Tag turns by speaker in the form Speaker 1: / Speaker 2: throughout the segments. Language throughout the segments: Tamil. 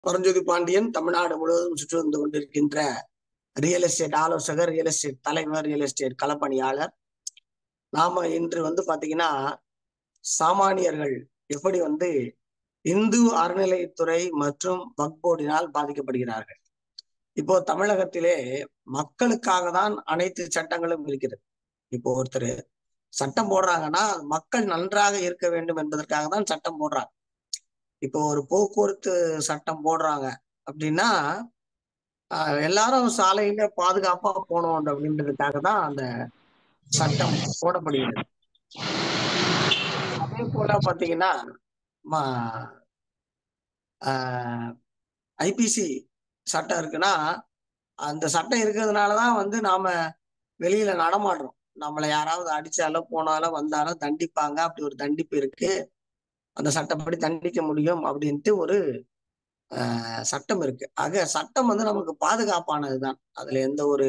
Speaker 1: பரஞ்சோதி பாண்டியன் தமிழ்நாடு முழுவதும் சுற்றி வந்து கொண்டிருக்கின்ற ரியல் எஸ்டேட் ஆலோசகர் ரியல் எஸ்டேட் தலைவர் ரியல் எஸ்டேட் களப்பணியாளர் நாம இன்று வந்து பாத்தீங்கன்னா சாமானியர்கள் எப்படி வந்து இந்து அறநிலைத்துறை மற்றும் வக்போர்டினால் பாதிக்கப்படுகிறார்கள் இப்போ தமிழகத்திலே மக்களுக்காக தான் அனைத்து சட்டங்களும் இருக்கிறது இப்போ ஒருத்தர் சட்டம் போடுறாங்கன்னா மக்கள் நன்றாக இருக்க வேண்டும் என்பதற்காக தான் சட்டம் போடுறாங்க இப்போ ஒரு போக்குவரத்து சட்டம் போடுறாங்க அப்படின்னா எல்லாரும் சாலையில பாதுகாப்பா போகணும் அப்படின்றதுக்காக தான் அந்த சட்டம் போடப்படுகிறது அதே போல பாத்தீங்கன்னா ஐபிசி சட்டம் இருக்குன்னா அந்த சட்டம் இருக்கிறதுனாலதான் வந்து நாம வெளியில நடமாடுறோம் நம்மளை யாராவது அடிச்சாலோ போனாலோ வந்தாலோ தண்டிப்பாங்க அப்படி ஒரு தண்டிப்பு இருக்கு அந்த சட்டப்படி தண்டிக்க முடியும் அப்படின்ட்டு ஒரு சட்டம் இருக்கு ஆக சட்டம் வந்து நமக்கு பாதுகாப்பானதுதான் அதுல எந்த ஒரு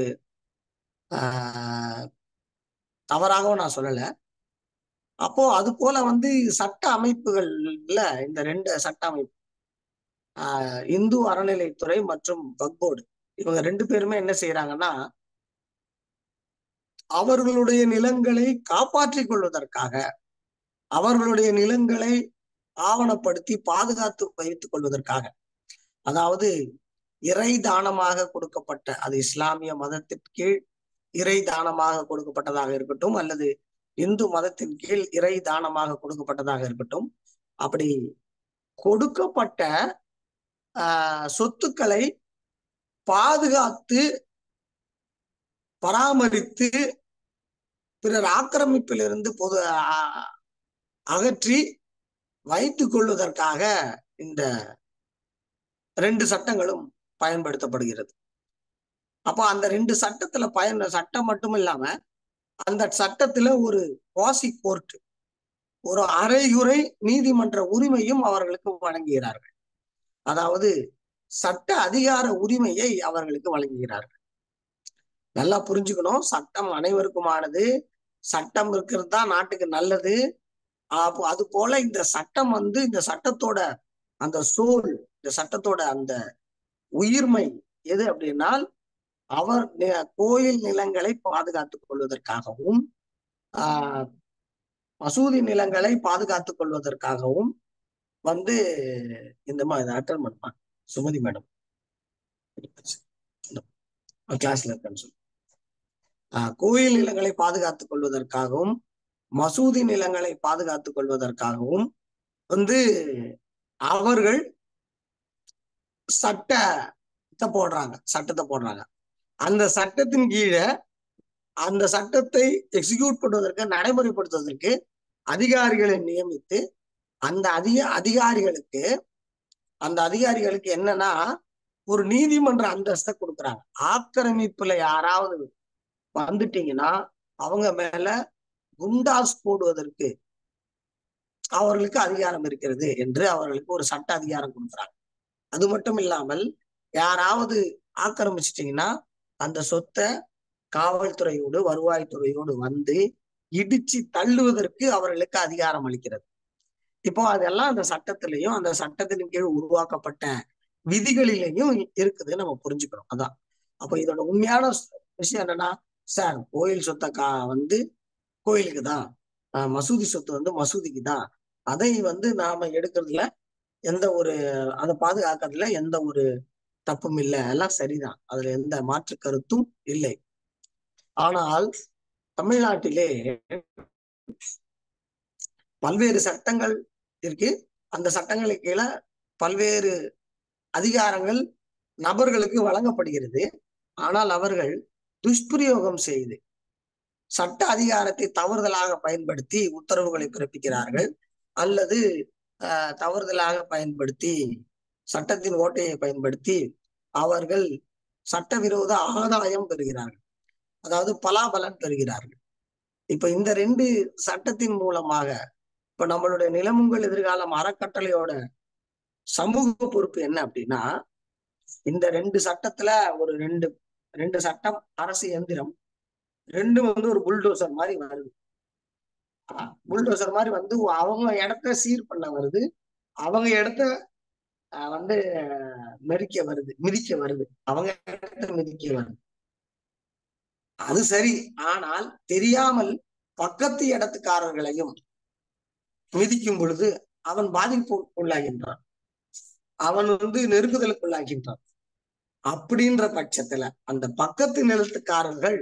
Speaker 1: தவறாகவும் நான் சொல்லல அப்போ அது போல வந்து சட்ட அமைப்புகள்ல இந்த ரெண்டு சட்ட அமைப்பு இந்து அறநிலைத்துறை மற்றும் வக்போர்டு இவங்க ரெண்டு பேருமே என்ன செய்யறாங்கன்னா அவர்களுடைய நிலங்களை காப்பாற்றிக் கொள்வதற்காக அவர்களுடைய நிலங்களை ஆவணப்படுத்தி பாதுகாத்து வைத்துக் கொள்வதற்காக அதாவது இறை தானமாக கொடுக்கப்பட்ட அது இஸ்லாமிய மதத்தின் கீழ் இறை தானமாக கொடுக்கப்பட்டதாக இருக்கட்டும் அல்லது இந்து மதத்தின் கீழ் இறை தானமாக கொடுக்கப்பட்டதாக இருக்கட்டும் அப்படி கொடுக்கப்பட்ட ஆஹ் சொத்துக்களை பாதுகாத்து பராமரித்து பிறர் ஆக்கிரமிப்பிலிருந்து பொது அகற்றி வைத்துக் கொள்வதற்காக இந்த ரெண்டு சட்டங்களும் பயன்படுத்தப்படுகிறது அப்போ அந்த ரெண்டு சட்டத்துல பயன் சட்டம் மட்டும் இல்லாம அந்த சட்டத்துல ஒரு வாசி கோர்ட் ஒரு அரையுறை நீதிமன்ற உரிமையும் அவர்களுக்கு வழங்குகிறார்கள் அதாவது சட்ட அதிகார உரிமையை அவர்களுக்கு வழங்குகிறார்கள் நல்லா புரிஞ்சுக்கணும் சட்டம் அனைவருக்குமானது சட்டம் இருக்கிறது தான் நாட்டுக்கு நல்லது அப்போ அது போல இந்த சட்டம் வந்து இந்த சட்டத்தோட அந்த சோல் இந்த சட்டத்தோட அந்த உயிர்மை எது அப்படின்னால் அவர் கோயில் நிலங்களை பாதுகாத்துக் கொள்வதற்காகவும் ஆஹ் மசூதி நிலங்களை பாதுகாத்துக் கொள்வதற்காகவும் வந்து இந்த மாதிரி அட்டன் பண்ணுவாங்க சுமதி மேடம் கிளாஸ்ல இருக்கேன்னு சொல்லி கோயில் நிலங்களை பாதுகாத்துக் கொள்வதற்காகவும் மசூதி நிலங்களை பாதுகாத்துக் கொள்வதற்காகவும் வந்து அவர்கள் சட்டத்தை போடுறாங்க சட்டத்தை போடுறாங்க அந்த சட்டத்தின் கீழே அந்த சட்டத்தை எக்ஸிக்யூட் பண்ணுவதற்கு நடைமுறைப்படுத்துவதற்கு அதிகாரிகளை நியமித்து அந்த அதிக அதிகாரிகளுக்கு அந்த அதிகாரிகளுக்கு என்னன்னா ஒரு நீதிமன்ற அந்தஸ்தை கொடுக்குறாங்க ஆக்கிரமிப்புல யாராவது வந்துட்டீங்கன்னா அவங்க மேல குண்டாஸ் போடுவதற்கு அவர்களுக்கு அதிகாரம் இருக்கிறது என்று அவர்களுக்கு ஒரு சட்ட அதிகாரம் கொடுக்குறாங்க அது மட்டும் இல்லாமல் யாராவது ஆக்கிரமிச்சிட்டீங்கன்னா அந்த சொத்தை காவல்துறையோடு வருவாய்த்துறையோடு வந்து இடிச்சு தள்ளுவதற்கு அவர்களுக்கு அதிகாரம் அளிக்கிறது இப்போ அதெல்லாம் அந்த சட்டத்திலையும் அந்த சட்டத்தின் கீழ் உருவாக்கப்பட்ட விதிகளிலையும் இருக்குது நம்ம புரிஞ்சுக்கிறோம் அதான் அப்போ இதோட உண்மையான விஷயம் என்னன்னா சார் கோயில் சொத்தை கா வந்து கோயிலுக்கு தான் மசூதி சொத்து வந்து மசூதிக்கு தான் அதை வந்து நாம எடுக்கிறதுல எந்த ஒரு அதை பாதுகாக்கிறதுல எந்த ஒரு தப்பும் இல்லை எல்லாம் சரிதான் அதுல எந்த மாற்று கருத்தும் இல்லை ஆனால் தமிழ்நாட்டிலே பல்வேறு சட்டங்கள் இருக்கு அந்த சட்டங்களுக்கு கீழே பல்வேறு அதிகாரங்கள் நபர்களுக்கு வழங்கப்படுகிறது ஆனால் அவர்கள் துஷ்பிரயோகம் செய்து சட்ட அதிகாரத்தை தவறுதலாக பயன்படுத்தி உத்தரவுகளை பிறப்பிக்கிறார்கள் அல்லது தவறுதலாக பயன்படுத்தி சட்டத்தின் ஓட்டையை பயன்படுத்தி அவர்கள் சட்டவிரோத ஆதாயம் பெறுகிறார்கள் அதாவது பலாபலன் பெறுகிறார்கள் இப்ப இந்த ரெண்டு சட்டத்தின் மூலமாக இப்ப நம்மளுடைய நிலமுங்கள் எதிர்காலம் அறக்கட்டளையோட சமூக பொறுப்பு என்ன அப்படின்னா இந்த ரெண்டு சட்டத்துல ஒரு ரெண்டு ரெண்டு சட்டம் அரசு எந்திரம் ரெண்டும் வந்து ஒரு புல்டோசர் மாதிரி வருது புல்டோசர் மாதிரி வந்து அவங்க இடத்த சீர் பண்ண வருது அவங்க இடத்த ஆஹ் வந்து மெரிக்க வருது மிதிக்க வருது அவங்க இடத்த மிதிக்க வருது அது சரி ஆனால் தெரியாமல் பக்கத்து இடத்துக்காரர்களையும் மிதிக்கும் பொழுது அவன் பாதிப்பு உள்ளாகின்றான் அவன் வந்து நெருக்குதலுக்குள்ளாகின்றான் அப்படின்ற பட்சத்துல அந்த பக்கத்து நிலத்துக்காரர்கள்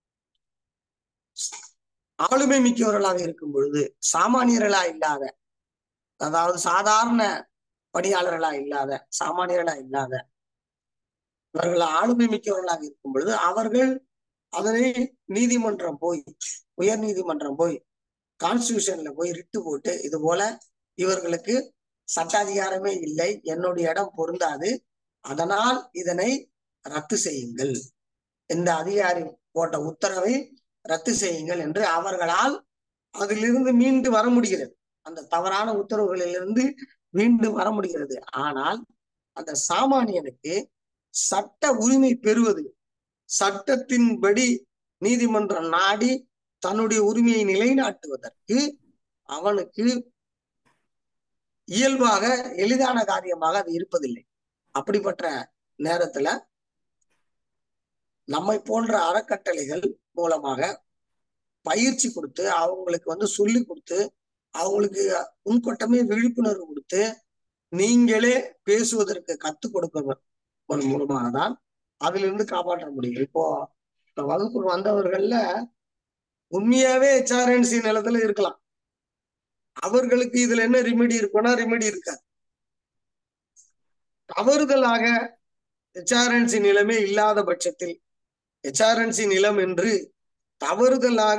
Speaker 1: ஆளுமை மிக்கவர்களாக இருக்கும் பொழுது சாமானியர்களா இல்லாத அதாவது சாதாரண பணியாளர்களா இல்லாத சாமானியர்களா இல்லாத இவர்கள் ஆளுமை மிக்கவர்களாக இருக்கும் பொழுது அவர்கள் அதனை நீதிமன்றம் போய் உயர் நீதிமன்றம் போய் கான்ஸ்டியூஷன்ல போய் ரிட்டு போட்டு இது போல இவர்களுக்கு சட்டாதிகாரமே இல்லை என்னுடைய இடம் பொருந்தாது அதனால் இதனை ரத்து செய்யுங்கள் இந்த அதிகாரி போட்ட உத்தரவை ரத்து செய்யுங்கள் என்று அவர்களால் அதிலிருந்து மீண்டு வர முடிகிறது அந்த தவறான உத்தரவுகளிலிருந்து மீண்டு வர முடிகிறது ஆனால் அந்த சாமானியனுக்கு சட்ட உரிமை பெறுவது சட்டத்தின்படி நீதிமன்றம் நாடி தன்னுடைய உரிமையை நிலைநாட்டுவதற்கு அவனுக்கு இயல்பாக எளிதான காரியமாக அது இருப்பதில்லை அப்படிப்பட்ட நேரத்துல நம்மை போன்ற அறக்கட்டளைகள் மூலமாக பயிற்சி கொடுத்து அவங்களுக்கு வந்து சொல்லி கொடுத்து அவங்களுக்கு முன்கொட்டமே விழிப்புணர்வு கொடுத்து நீங்களே பேசுவதற்கு கத்துக் கொடுப்பதன் மூலமாக தான் அதுல இருந்து காப்பாற்ற முடியும் இப்போ இந்த வகுப்புக்கு வந்தவர்கள்ல உண்மையாவே ஹெச்ஆர்என்சி நிலத்துல இருக்கலாம் அவர்களுக்கு இதுல என்ன ரிமெடி இருக்கும்னா ரிமெடி இருக்காது தவறுதலாக ஹெச்ஆர்என்சி நிலமே இல்லாத பட்சத்தில் ஹெச்ஆர்என்சி நிலம் என்று தவறுதலாக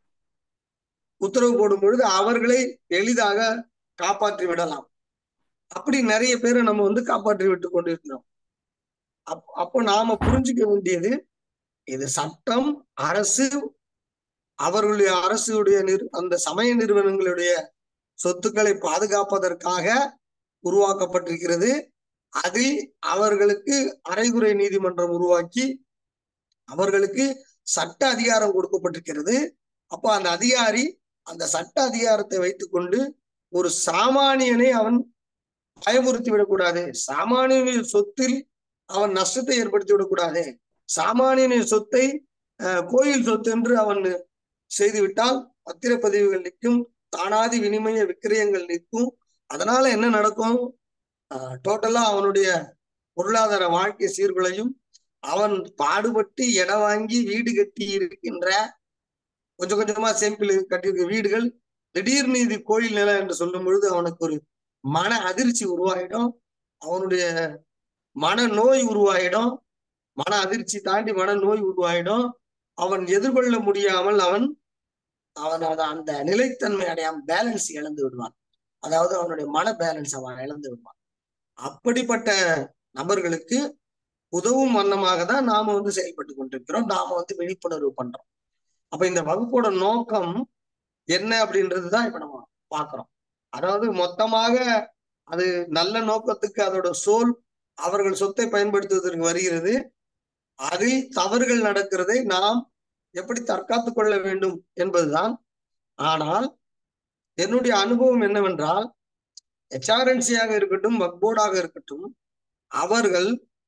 Speaker 1: உத்தரவு போடும் பொழுது அவர்களை எளிதாக காப்பாற்றி விடலாம் அப்படி நிறைய பேரை நம்ம வந்து காப்பாற்றி விட்டு கொண்டிருக்கிறோம் அப் அப்போ நாம புரிஞ்சுக்க வேண்டியது இது சட்டம் அரசு அவர்களுடைய அரசுடைய நிறு அந்த சமய நிறுவனங்களுடைய சொத்துக்களை பாதுகாப்பதற்காக உருவாக்கப்பட்டிருக்கிறது அதில் அவர்களுக்கு அரைகுறை நீதிமன்றம் உருவாக்கி அவர்களுக்கு சட்ட அதிகாரம் கொடுக்கப்பட்டிருக்கிறது அப்போ அந்த அதிகாரி அந்த சட்ட அதிகாரத்தை வைத்துக்கொண்டு ஒரு சாமானியனை அவன் பயமுறுத்தி விடக்கூடாது சாமானியனின் சொத்தில் அவன் நஷ்டத்தை ஏற்படுத்தி விடக்கூடாது சாமானியனின் சொத்தை கோயில் சொத்து என்று அவன் செய்துவிட்டால் பத்திரப்பதிவுகள் நிற்கும் தானாதி வினிமய விக்கிரயங்கள் நிற்கும் அதனால என்ன நடக்கும் டோட்டலா அவனுடைய பொருளாதார வாழ்க்கை சீர்குலையும் அவன் பாடுபட்டு இடம் வாங்கி வீடு கட்டி இருக்கின்ற கொஞ்சம் கொஞ்சமா சேம்பிள் கட்டியிருக்க வீடுகள் திடீர்னு இது கோயில் நிலம் என்று சொல்லும் பொழுது அவனுக்கு ஒரு மன அதிர்ச்சி உருவாயிடும் அவனுடைய மன நோய் உருவாயிடும் மன அதிர்ச்சி தாண்டி மன நோய் உருவாயிடும் அவன் எதிர்கொள்ள முடியாமல் அவன் அவன் அந்த நிலைத்தன்மை அடையாம பேலன்ஸ் இழந்து விடுவான் அதாவது அவனுடைய மன பேலன்ஸ் அவன் இழந்து விடுவான் அப்படிப்பட்ட நபர்களுக்கு உதவும் வண்ணமாக தான் நாம வந்து செயல்பட்டு கொண்டிருக்கிறோம் நாம வந்து விழிப்புணர்வு பண்றோம் அப்ப இந்த வகுப்போட நோக்கம் என்ன அப்படின்றதுதான் இப்ப நம்ம பாக்குறோம் அதாவது மொத்தமாக அது நல்ல நோக்கத்துக்கு அதோட சோல் அவர்கள் சொத்தை பயன்படுத்துவதற்கு வருகிறது அதில் தவறுகள் நடக்கிறதை நாம் எப்படி தற்காத்து கொள்ள வேண்டும் என்பதுதான் ஆனால் என்னுடைய அனுபவம் என்னவென்றால் ஹெச்ஆர்என்சியாக இருக்கட்டும் வக்போர்டாக இருக்கட்டும் அவர்கள்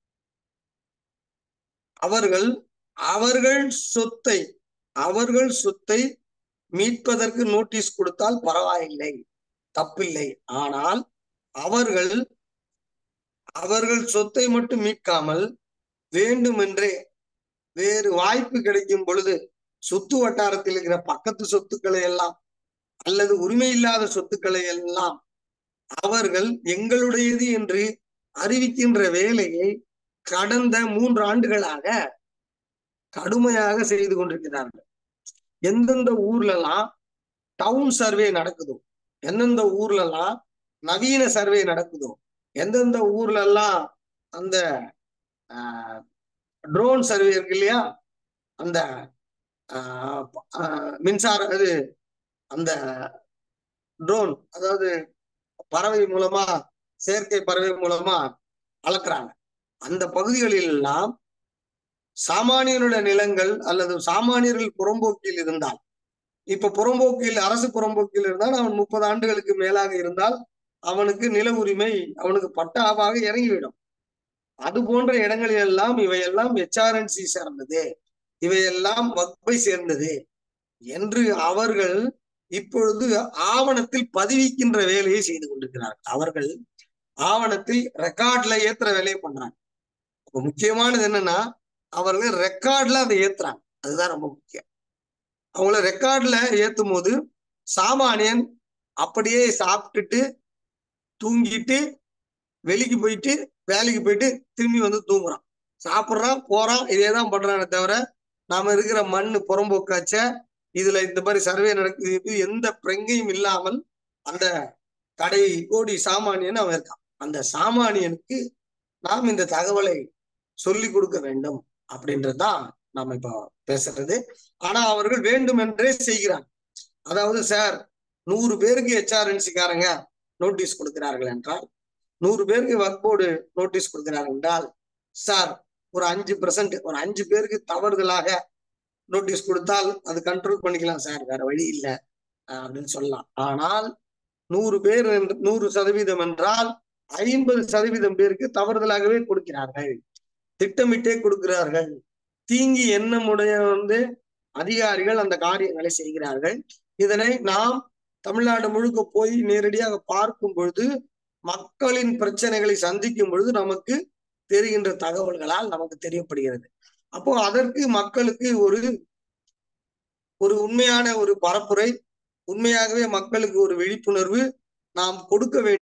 Speaker 1: அவர்கள் அவர்கள் சொத்தை அவர்கள் சொத்தை மீட்பதற்கு நோட்டீஸ் கொடுத்தால் பரவாயில்லை தப்பில்லை ஆனால் அவர்கள் அவர்கள் சொத்தை மட்டும் மீட்காமல் வேண்டுமென்றே வேறு வாய்ப்பு கிடைக்கும் பொழுது சொத்து வட்டாரத்தில் இருக்கிற பக்கத்து சொத்துக்களை எல்லாம் அல்லது உரிமை இல்லாத சொத்துக்களை எல்லாம் அவர்கள் எங்களுடையது என்று அறிவிக்கின்ற வேலையை கடந்த மூன்று ஆண்டுகளாக கடுமையாக செய்து கொண்டிருக்கிறார்கள் எந்தெந்த ஊர்ல எல்லாம் டவுன் சர்வே நடக்குதோ எந்தெந்த ஊர்ல எல்லாம் நவீன சர்வே நடக்குதோ எந்தெந்த ஊர்ல எல்லாம் அந்த ட்ரோன் சர்வே இருக்கு இல்லையா அந்த மின்சார இது அந்த ட்ரோன் அதாவது பறவை மூலமா செயற்கை பறவை மூலமா அளக்குறாங்க அந்த பகுதிகளில் எல்லாம் சாமானியனுடைய நிலங்கள் அல்லது சாமானியர்கள் புறம்போக்கில் இருந்தால் இப்ப புறம்போக்கில் அரசு புறம்போக்கில் இருந்தால் அவன் முப்பது ஆண்டுகளுக்கு மேலாக இருந்தால் அவனுக்கு நில உரிமை அவனுக்கு பட்டாவாக இறங்கிவிடும் அது போன்ற இடங்களில் எல்லாம் இவையெல்லாம் ஹெச்ஆர்என்சி சேர்ந்தது இவையெல்லாம் வகுப்பை சேர்ந்தது என்று அவர்கள் இப்பொழுது ஆவணத்தில் பதிவிக்கின்ற வேலையை செய்து கொண்டிருக்கிறார்கள் அவர்கள் ஆவணத்தில் ரெக்கார்ட்ல ஏத்துற வேலையை பண்றாங்க இப்ப முக்கியமானது என்னன்னா அவர்கள் ரெக்கார்ட்ல அதை ஏத்துறாங்க அதுதான் ரொம்ப முக்கியம் அவங்கள ரெக்கார்ட்ல ஏத்தும் போது சாமானியன் அப்படியே சாப்பிட்டுட்டு தூங்கிட்டு வெளிக்கு போயிட்டு வேலைக்கு போயிட்டு திரும்பி வந்து தூங்குறான் சாப்பிட்றான் போறான் இதே தான் பண்றானே தவிர நாம இருக்கிற மண்ணு புறம்போக்காச்ச இதுல இந்த மாதிரி சர்வே நடக்குது இது எந்த பிரங்கையும் இல்லாமல் அந்த கடை கோடி சாமானியன் அவன் இருக்கான் அந்த சாமானியனுக்கு நாம் இந்த தகவலை சொல்லி கொடுக்க வேண்டும் அப்படின்றதுதான் நாம இப்ப பேசுறது ஆனா அவர்கள் வேண்டும் என்றே செய்கிறாங்க அதாவது சார் நூறு பேருக்கு ஹெச்ஆர்என்சிக்காரங்க நோட்டீஸ் கொடுக்கிறார்கள் என்றால் நூறு பேருக்கு ஒர்க் போர்டு நோட்டீஸ் கொடுக்கிறார்கள் என்றால் சார் ஒரு அஞ்சு பெர்சன்ட் ஒரு அஞ்சு பேருக்கு தவறுதலாக நோட்டீஸ் கொடுத்தால் அது கண்ட்ரோல் பண்ணிக்கலாம் சார் வேற வழி இல்லை அப்படின்னு சொல்லலாம் ஆனால் நூறு பேர் என்று- நூறு சதவீதம் என்றால் ஐம்பது சதவீதம் பேருக்கு தவறுதலாகவே கொடுக்கிறார்கள் திட்டமிட்டே கொடுக்கிறார்கள் தீங்கி எண்ணமுடைய வந்து அதிகாரிகள் அந்த காரியங்களை செய்கிறார்கள் இதனை நாம் தமிழ்நாடு முழுக்க போய் நேரடியாக பார்க்கும் பொழுது மக்களின் பிரச்சனைகளை சந்திக்கும் பொழுது நமக்கு தெரிகின்ற தகவல்களால் நமக்கு தெரியப்படுகிறது அப்போ அதற்கு மக்களுக்கு ஒரு ஒரு உண்மையான ஒரு பரப்புரை உண்மையாகவே மக்களுக்கு ஒரு விழிப்புணர்வு நாம் கொடுக்க வேண்டும்